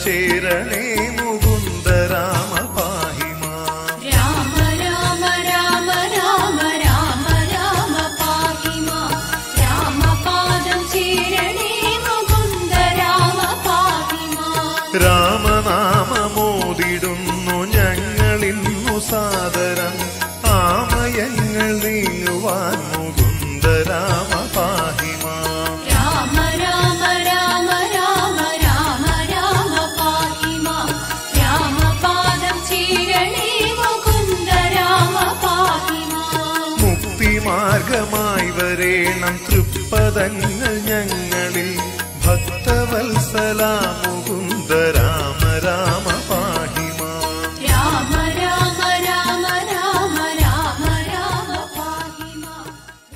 ചേരണേ മുകുന്ദ രാമ പാഹിമാ രാമ രാമ രാമ രാമ രാമ രാമ പാഹി മാം രാമപാദം ചേരണേ മുകുന്ദ രാമ പാഹി മാം രാമനാമമോദിടുന്നു ഞങ്ങളിന്നു സാദരം ആമയങ്ങൾ നീങ്ങുവാൻ മുകുന്ദ രാമ പാഹിമാം രാമ രാമ രാമ രാമ രാമ രാമ പാഹി മാം രാമപാദം ചേരണേ മുകുന്ദ രാമ പാഹി മാം മുക്തിമാർഗമായി വരേണം തൃപ്പദങ്ങൾ ഞങ്ങളിൽ ഭക്തവത്സല മുകുന്ദ രാമ രാമ പാഹിമാം രാമ രാമ രാമ രാമ രാമ രാമ പാഹി മാം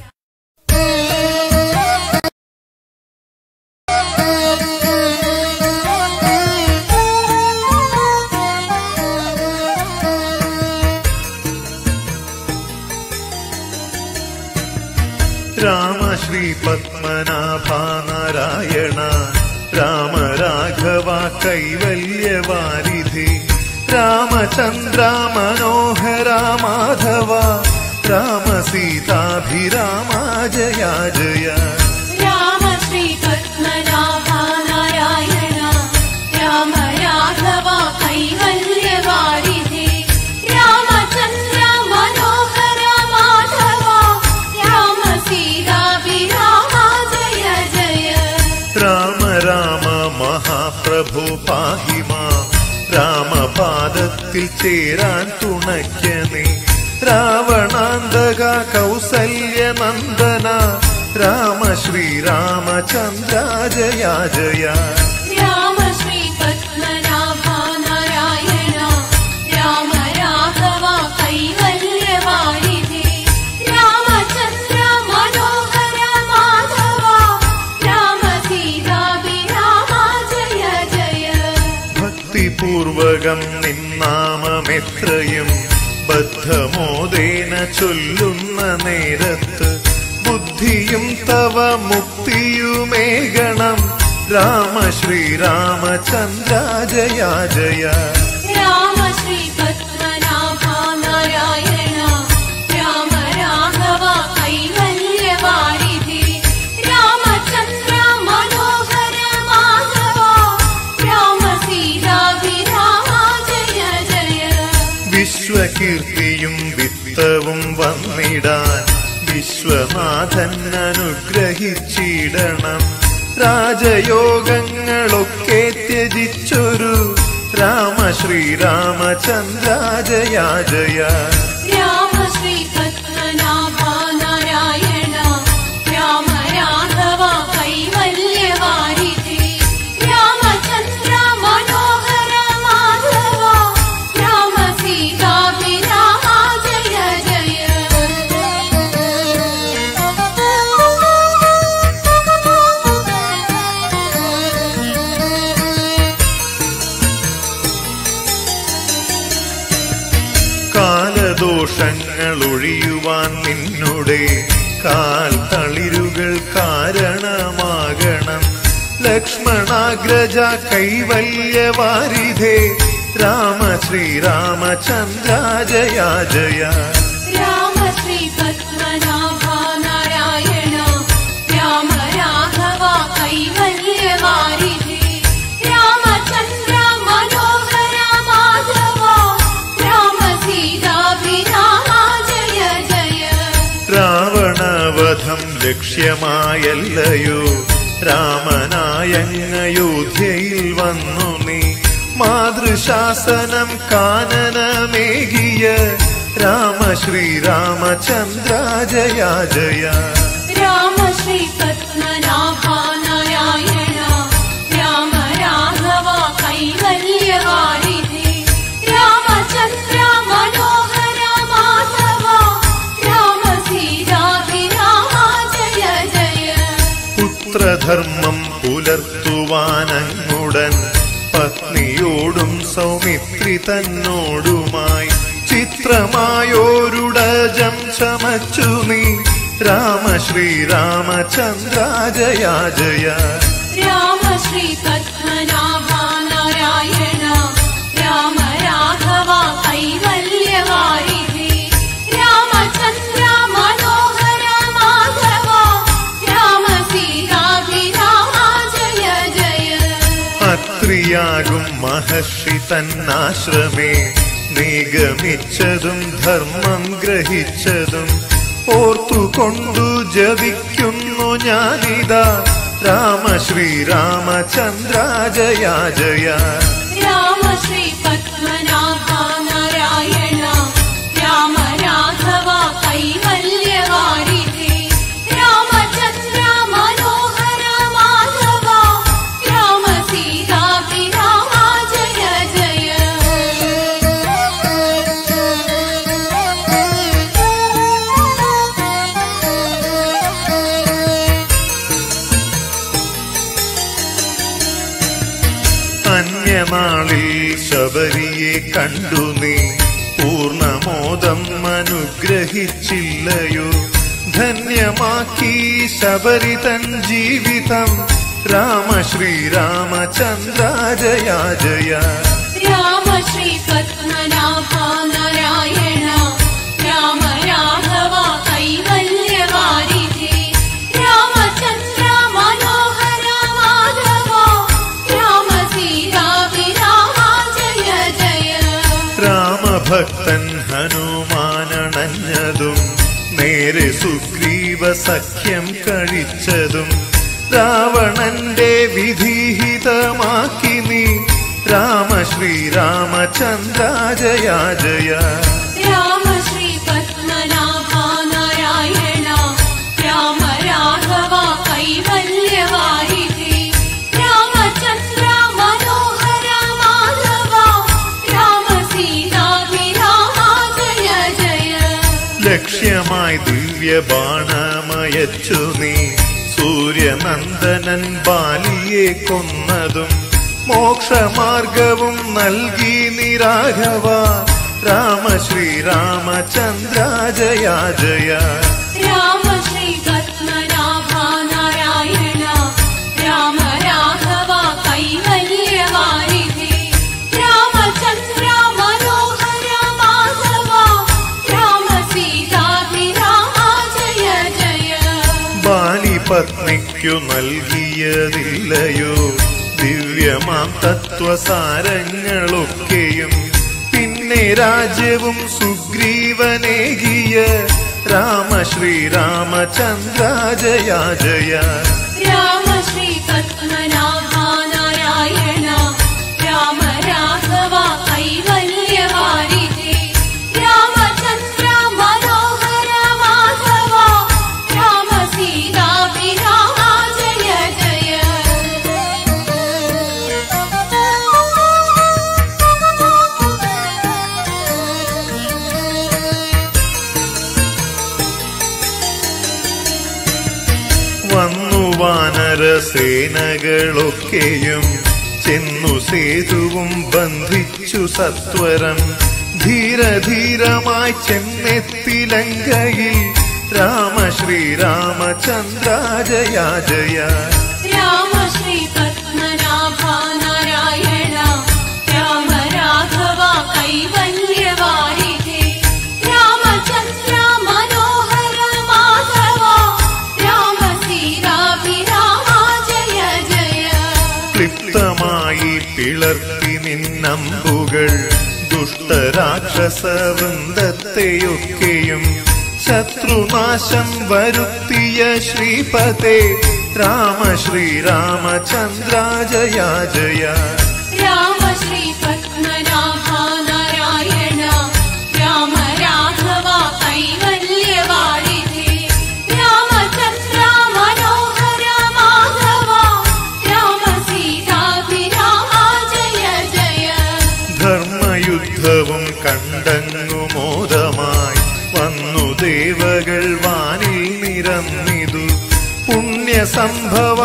രാമ ശ്രീ പത്മനാഭ നാരായണ രാമ രാഘവ കൈവല്യവാരിധി രാമചന്ദ്ര മനോഹര മാധവ രാമ സീതാഭിരാമ ജയ ജയ രാമ ശ്രീ പത്മനാഭ നാരായണ രാമ രാഘവ കൈവല്യവാരിധി രാമചന്ദ്ര മനോഹര മാധവ രാമ സീതാഭിരാമ ജയ ജയ രാമ രാമ മഹാപ്രഭു പാഹിമാ രാമപാദത്തിൽ ചേരാൻ തുണയ്ക്കനേ രാവണാന്തക കൗസല്യ നന്ദന രാമ ശ്രീരാമചന്ദ്ര ജയ ജയ രാമ ശ്രീ പത്മനാഭ നാരായണ രാമ രാഘവ കൈവല്യവാരിധി രാമചന്ദ്ര മനോഹര മാധവ രാമ സീതാഭിരാമ ജയ ജയ ഭക്തിപൂർവകം നിന്നാമമെത്രയും ബദ്ധമോദേന ചൊല്ലുന്ന നേരത്ത് ബുദ്ധിയും തവ മുക്തിയുമേകണം രാമ ശ്രീരാമചന്ദ്ര ജയ ജയ രാമ ശ്രീ പത്മനാഭ നാരായണ രാമ രാഘവ കൈവല്യവാരിധി രാമചന്ദ്ര മനോഹര മാധവ രാമ സീതാഭിരാമ ജയ ജയ വിശ്വകീർത്തിയും വിത്തവും വന്നിടാൻ വിശ്വനാഥൻ അനുഗ്രഹിച്ചിടണം രാജയോഗങ്ങളൊക്കെ ത്യജിച്ചൊരു രാമ ശ്രീരാമചന്ദ്ര ജയ ജയ രാമ ശ്രീ പത്മനാഭ നാരായണ രാമ രാഘവ കൈവല്യവാരിധി രാമചന്ദ്ര മനോഹര മാധവ രാമ സീതാഭിരാമ ജയ ജയ കാലദോഷങ്ങൾ ഒഴിയുവാൻ നിന്നുടെ കാൽ തളിരുകൾ കാരണമാകണം ലക്ഷ്മണാഗ്രജ കൈവല്യവാരിധേ രാമ ശ്രീരാമചന്ദ്ര ജയ ജയ രാമ ശ്രീ പത്മനാഭ നാരായണ രാമ രാഘവ കൈവല്യവാരിധി രാമചന്ദ്ര മനോഹര മാധവ രാമ സീതാഭിരാമ ജയ ജയ രാവണവധം ലക്ഷ്യമായല്ലയോ രാമനായങ്ങയോധ്യയിൽ വന്നു നീ മാതൃശാസനം കാനനമേകിയ രാമ ശ്രീരാമചന്ദ്ര ജയ ജയ രാമ ശ്രീ പത്മനാഭ നാരായണ രാമ രാഘവ കൈവല്യവാരിധി രാമചന്ദ്ര മനോഹര മാധവ രാമ സീതാഭിരാമ ജയ ജയ പുത്രധർമ്മം പുലർത്തുവാനങ്ങുടൻ പത്നിയോടും സൗമിത്രി തന്നോടുമായി ചിത്രമായോരുടജം ചമച്ചു നീ രാമ ശ്രീരാമചന്ദ്ര ജയ ജയ രാമ ശ്രീ പത്മനാഭ നാരായണ ഋഷിയാകും മഹർഷി തന്നാശ്രമേ നിഗമിച്ചതും ധർമ്മം ഗ്രഹിച്ചതും ഓർത്തുകൊണ്ടു ജപിക്കുന്നു ഞാനിതാ രാമ ശ്രീരാമചന്ദ്ര ജയ ജയ രാമ ശ്രീ പത്മനാഭ നാരായണ രാമ രാഘവ കൈവല്യവാരിധേ രാമചന്ദ്ര മനോഹര മാധവ രാമ സീതാഭിരാമ ജയ ജയ അന്യനാളിൽ ശബരിയെ കണ്ടു നീ പൂർണമോദം അനുഗ്രഹിച്ചില്ലയോ ധന്യമാക്കി ശബരി തൻ ജീവിതം രാമ ശ്രീരാമചന്ദ്ര ജയ ജയ രാമ ശ്രീ പത്മനാഭ നാരായണ രാമ രാഘവ കൈവല്യവാരിധേ രാമചന്ദ്ര മനോഹര മാധവ രാമ സീതാഭിരാമ ജയ ജയ രാമഭക്തൻ ഹനുമാനണഞ്ഞതും നേരെ സുഗ്രീവ സഖ്യം കഴിച്ചതും രാവണന്റെ വിധിഹിതമാക്കി നീ രാമ ശ്രീരാമചന്ദ്ര ജയ ജയ രാമ ശ്രീ പത്മനാഭ നാരായണ രാമ രാഘവ കൈവല്യവാരിധേ രാമചന്ദ്ര മനോഹര മാധവ രാമ സീതാഭിരാമ ജയ ജയ ലക്ഷ്യമായി ദിവ്യബാണമയച്ചു നീ സൂര്യനന്ദനൻ ബാലിയെ കൊന്നതും മോക്ഷമാർഗവും നൽകി നിരാഘവ രാമ ശ്രീരാമചന്ദ്ര ജയ ജയ രാമ ശ്രീ പത്മനാഭ നാരായണ രാമ രാഘവ കൈവല്യവാരിധേ രാമചന്ദ്ര മനോഹര മാധവ രാമ സീതാഭിരാമ ജയ ജയ ബാലി പത്നിക്കു നൽകിയതില്ലയോ ദിവ്യമാം തത്വസാരങ്ങളൊക്കെയും പിന്നെ രാജ്യവും സുഗ്രീവനേകിയ രാമ ശ്രീരാമചന്ദ്ര ജയ ജയ രാമ ശ്രീ പത്മനാഭ നാരായണ രാമ രാഘവ കൈവല്യവാരിധേ രാമചന്ദ്ര മനോഹര മാധവ രാമ സീതാഭിരാമ ജയ ജയ വന്നു വാനര സേനകളൊക്കെയും ചെന്നു സേതുവും ബന്ധിച്ചു സത്വരം ധീരധീരമായി ചെന്നെത്തിലങ്കയിൽ രാമ ശ്രീരാമചന്ദ്ര ജയ ജയ രാമ ശ്രീ പത്മനാഭ നാരായണ രാമ രാഘവ കൈവല്യവാരിധേ രാമചന്ദ്ര മനോഹര മാധവ രാമ സീതാഭിരാമ ജയ ജയ ക്ലിപ്തമായി പിളർത്തി നിന്നമ്പുകൾ ദുഷ്ടരാക്ഷസ വൃന്ദത്തെയൊക്കെയും ശത്രുനാശം വരുത്തിയ ശ്രീപതേ രാമ ശ്രീരാമചന്ദ്ര ജയ ജയ രാമ ശ്രീ പത്മനാഭ നാരായണ രാമ രാഘവ കൈവല്യവാരിധേ രാമചന്ദ്ര മനോഹര മാധവ രാമ സീതാഭിരാമ ജയ ജയ ധർമ്മയുദ്ധവും കണ്ടങ്ങു മോദമായി വന്നു ദേവകൾ വാനിൽ നിരന്നിതു പുണ്യസംഭവ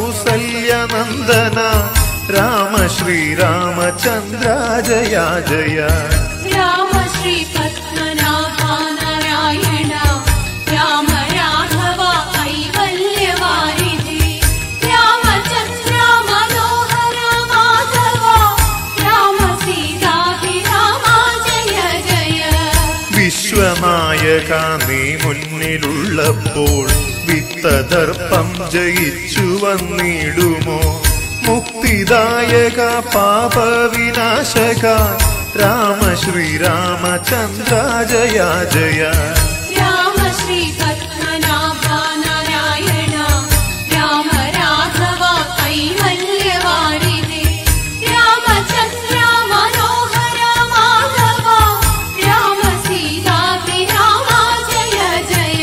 കൗസല്യനന്ദന രാമ ശ്രീരാമചന്ദ്ര ജയ ജയ രാമ ശ്രീ പത്മനാഭ നാരായണ രാമ രാഘവ കൈവല്യവാരിധേ രാമചന്ദ്ര മനോഹര മാധവ രാമ സീതാഭിരാമ ജയ ജയ വിശ്വനായക നീ മുന്നിലുള്ളപ്പോൾ വിത്തദർപ്പം ജയിച്ചു വന്നിടുമോ മുക്തിദായക പാപവിനാശക രാമ ശ്രീരാമചന്ദ്ര ജയ ജയ രാമ ശ്രീ പത്മനാഭ നാരായണ രാമ രാഘവ കൈവല്യവാരിധേ രാമചന്ദ്ര മനോഹര മാധവ രാമ സീതാഭിരാമ ജയ ജയ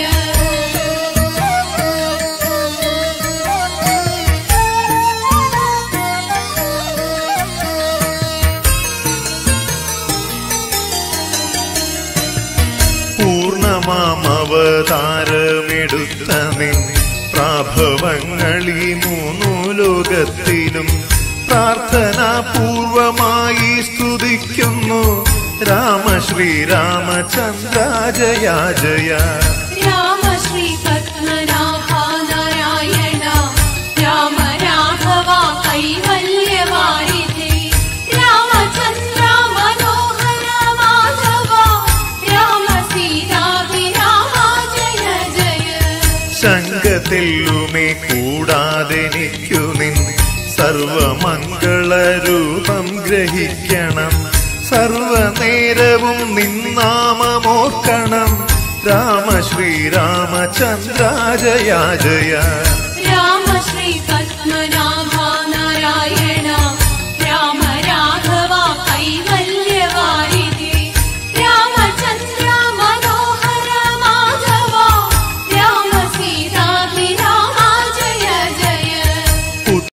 പൂർണ്ണമാമവതാരമെടുത്ത നിൻ പ്രാഭവങ്ങളീ മൂന്നു ലോകത്തിലും പ്രാർത്ഥനാപൂർവമായി സ്തുതിക്കുന്നു രാമ ശ്രീരാമചന്ദ്ര ജയ ജയ രാമ ശ്രീ പത്മനാഭ നാരായണ രാമ രാഘവ കൈവല്യവാരിധേ രാമചന്ദ്ര മനോഹര മാധവ രാമ സീതാഭിരാമ ജയ ജയ ശങ്കതെല്ലുമേ കൂടാതെനിക്കു നിൻ സർവമംഗളരൂപം ഗ്രഹിക്കണം സർവനേരവും നിന്നാമമോർക്കണം രാമ ശ്രീരാമചന്ദ്ര ജയ ജയ